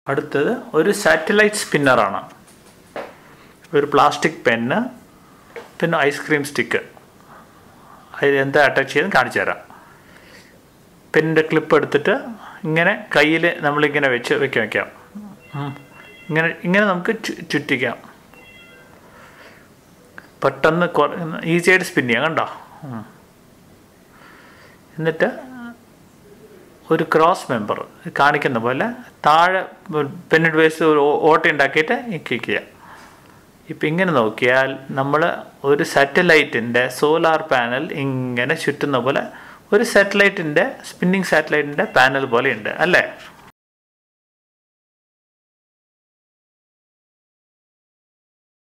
അടുത്തത് ഒരു സാറ്റലൈറ്റ് സ്പിന്നറാണ് ഒരു പ്ലാസ്റ്റിക് പെന്ന് പിന്നെ ഐസ്ക്രീം സ്റ്റിക്ക് അതിൽ എന്താ അറ്റാച്ച് ചെയ്ത് കാണിച്ചു തരാം പെന്നിൻ്റെ ക്ലിപ്പ് എടുത്തിട്ട് ഇങ്ങനെ കയ്യിൽ നമ്മളിങ്ങനെ വെച്ച് വെക്കാൻ വയ്ക്കാം ഉം. ഇങ്ങനെ ഇങ്ങനെ നമുക്ക് ചു- ചുറ്റിക്കാം പെട്ടെന്ന് ഈസി ആയിട്ട് സ്പിൻ ചെയ്യാം കണ്ടോ ഉം. എന്നിട്ട് ഒരു ക്രോസ് മെമ്പർ കാണിക്കുന്ന പോലെ താഴെ പെന്നിഡ് വേസ്റ്റ് ഒരു ഓ- ഓട്ട ഉണ്ടാക്കിയിട്ട് ഇക്കുക ഇപ്പം ഇങ്ങനെ നോക്കിയാൽ നമ്മൾ ഒരു സാറ്റലൈറ്റിൻ്റെ സോലാർ പാനൽ ഇങ്ങനെ ചുറ്റുന്ന പോലെ ഒരു സാറ്റലൈറ്റിൻ്റെ സ്പിന്നിങ് സാറ്റലൈറ്റിൻ്റെ പാനൽ പോലെ ഉണ്ട് അല്ലേ